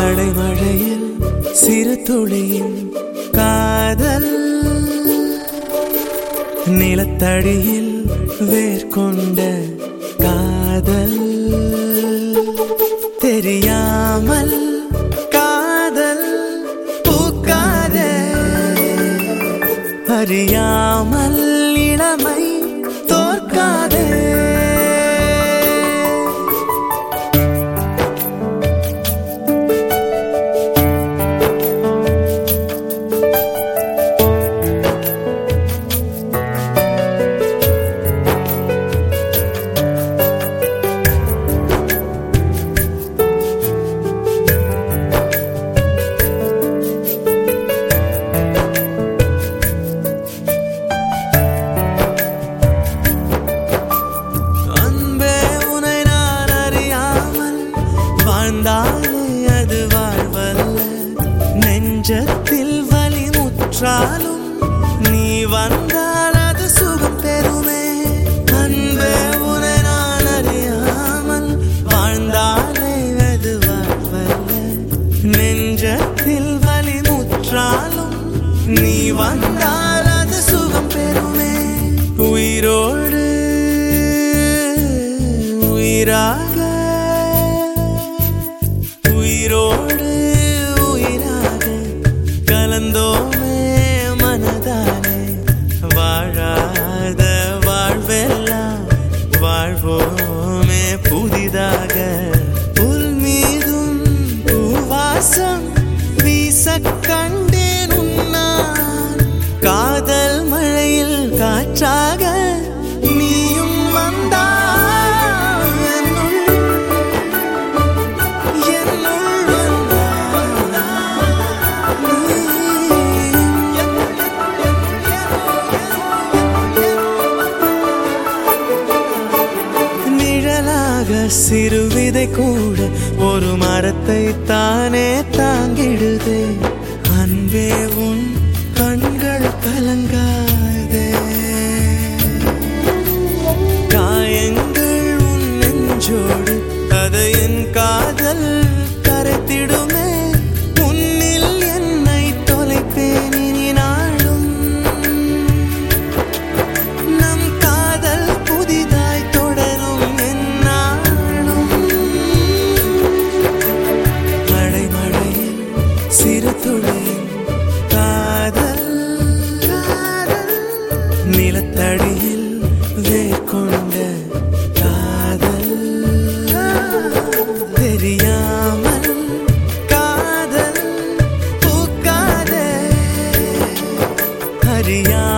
அடைமழையில் சிறு துளியின் காதல் நிலத்தடியில் வேர்கொண்ட காதல் தெரியாமல் காதல் பூக்காதே அறியாமல் இளமை தோற்காதே அன்பே உனை நான் அறியாமல் வாழ்ந்தாலே அது வாழ்வல்ல நெஞ்சத்தில் வலி முற்றாலும் நீ வந்தால் அது சுகம் பெறுமே அன்பே உனை நான் அறியாமல் வாழ்ந்தாலே அது வாழ்வல்ல நெஞ்சத்தில் வலி முற்றாலும் நீ வந்தால் அது சுகம் பெறுமே உயிரோடு உயிராக உயிரோடு உயிராக கலந்தோமே மனதாலே வாழாத வாழ்வெல்லாம் வாழ்வோமே புதிதாக புல் மீதும் பூவாசம் வீச கண்டேன் உன்னான் காதல் மழையில் காற்றாக நீயும் வந்தாய் என்னுள் என்னுள் நிழலாக சிறு விதை கூட ஒரு மரத்தை தானே தாங்கிடுதே அன்பே உன் கண்கள் கலங்காதே காயங்கள் உன் நெஞ்சோடு அதை என் காதல் கரைத்திடுமே உன்னில் என்னை தொலைப்பேன் இனி நாளும் நம் காதல் புதிதாய் தொடரும் என்னாலும் மழை மழையில் சிறு துளியின் காதல் நிலத்தடியில் வேர்கொண்ட காதல் தெரியாமல் காதல் பூக்காதே அறியா